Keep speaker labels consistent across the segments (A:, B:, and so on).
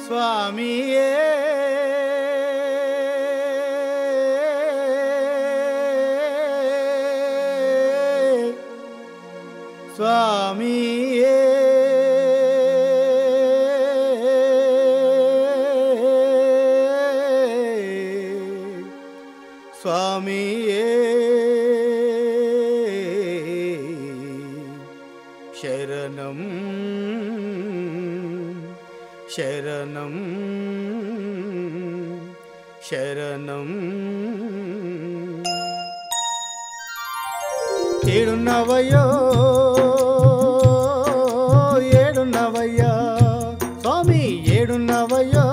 A: స్వామియే స్వామియే స్వామియే శరణం శరణం శరణం ఏడున్నవయ్యో ఏడున్నవయ్యా స్వామి ఏడున్నవయ్యో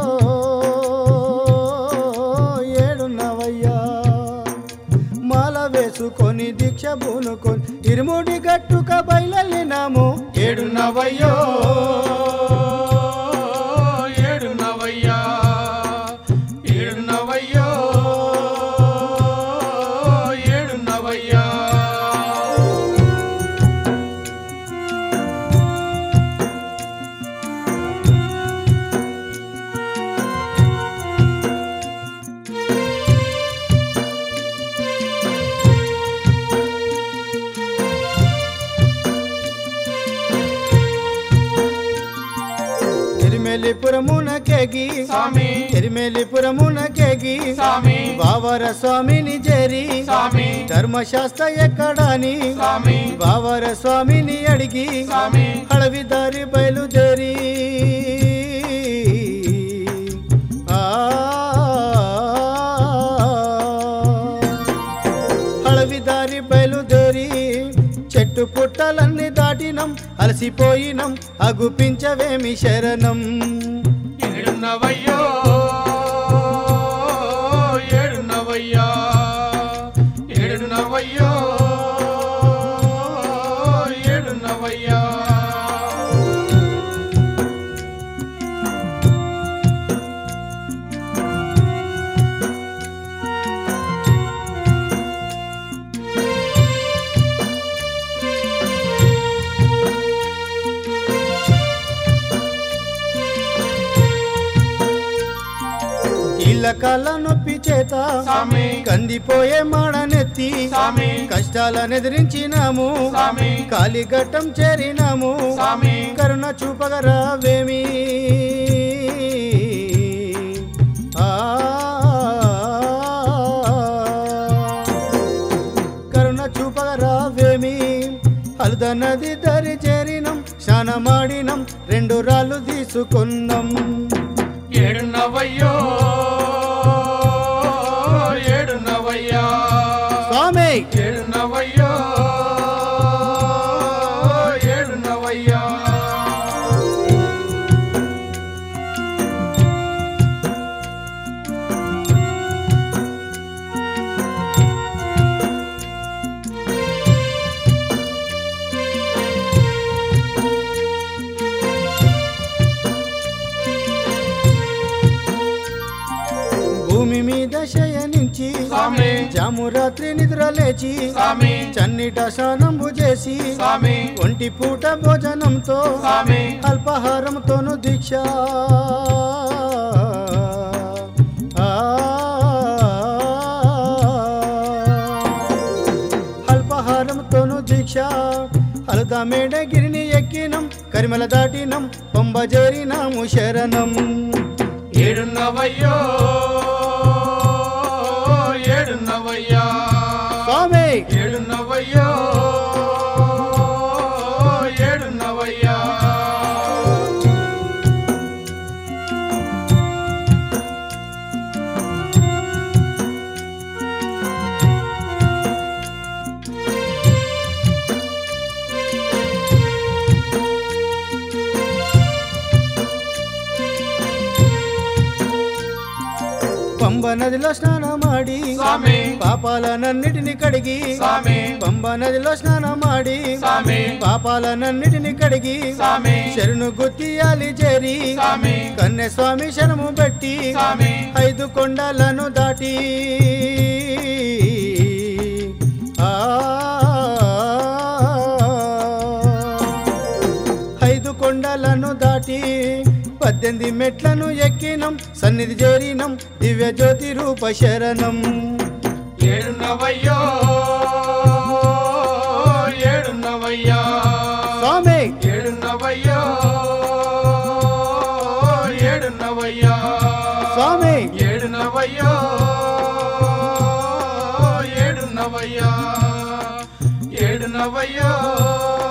A: ఏడున్నవయ్యా మాల వేసుకొని దీక్ష పూనుకొని ఇరుముడి గట్టుక బయలెళ్ళినాము ఏడున్నవయ్యో
B: ఏడున్నవయ్యా ఏడున్నవయ్యో ఏడున్నవయ్యా
A: ఎరిమెల్లిపురమున కేగి
B: స్వామి
A: ఎరిమెల్లిపురమున కేగి
B: స్వామి
A: బావర స్వామిని చేరి
B: స్వామి
A: ధర్మశాస్త్ర ఎక్కడాని
B: స్వామి
A: బావర స్వామిని అడిగి
B: స్వామి
A: అడవిదారి బయలుదేరి ఆ అడవిదారి బయలుదేరి చెట్టు పుట్టలన్నీ దాటినం అలసిపోయినం అగుపించవేమి శరణం
B: ఏడున్నవయ్యో ఏడున్నవయ్యా ఏడున్నవయ్యో ఏడున్నవయ్యా
A: ఇళ్ళ కళ్ళ నొప్పి చేత
B: స్వామి
A: కందిపోయే మాడనెత్తి
B: స్వామి
A: కష్టాలను ఎదిరించినాము
B: స్వామి
A: కాలిఘట్టం చేరినాము
B: స్వామి
A: కరుణ చూపగరావేమి ఆ కరుణ చూపగరావేమి అలుద నది దరి చేరినం స్నానమాడినం రెండు రాళ్ళు తీసుకున్నాం
B: ఏడున్నవయ్యో ఏడున్నవయ్యా
A: స్వామి
B: ఏడున్నవయ్యో ఏడున్నవయ్యా
A: భూమి మీద శయనించి
B: స్వామి
A: జాము రాత్రి నిద్ర లేచి
B: స్వామి
A: చన్నిట స్నానంబు చేసి
B: స్వామి
A: ఒంటి పూట భోజనంతో
B: స్వామి
A: అల్పాహారంతోను దీక్ష ఆ, అల్పాహారంతోను దీక్ష అలుదా మేడగిరిని ఎక్కినం కరిమల దాటినం పంబ చేరినాము శరణం
B: ఏడున్నవయ్యో ఏడున్నవయ్యా
A: స్వామి
B: ఏడున్నవయ్యో ఏడున్నవయ్యా
A: పంబ నదిలో స్నానమాడి
B: స్వామి
A: పాపాలనన్నిటిని కడిగి
B: స్వామి
A: పంబ నదిలో స్నానమాడి
B: స్వామి
A: పాపాలనన్నిటిని కడిగి
B: స్వామి
A: శరణు గుత్తియాలి చేరి
B: స్వామి
A: కన్నె స్వామి శరము పెట్టి
B: స్వామి
A: ఐదు కొండలను దాటి ఆ ఐదు కొండ కొండలను దాటి పద్దెనిమిది మెట్లను ఎక్కినం సన్నిధి చేరినం దివ్య జ్యోతి రూప శరణం
B: ఏడున్నవయ్యో ఏడున్నవయ్యా
A: స్వామి
B: ఏడున్నవయ్యో ఏడున్నవయ్యా
A: స్వామి
B: ఏడున్నవయ్యో ఏడున్నవయ్యా ఏడున్నవయ్యో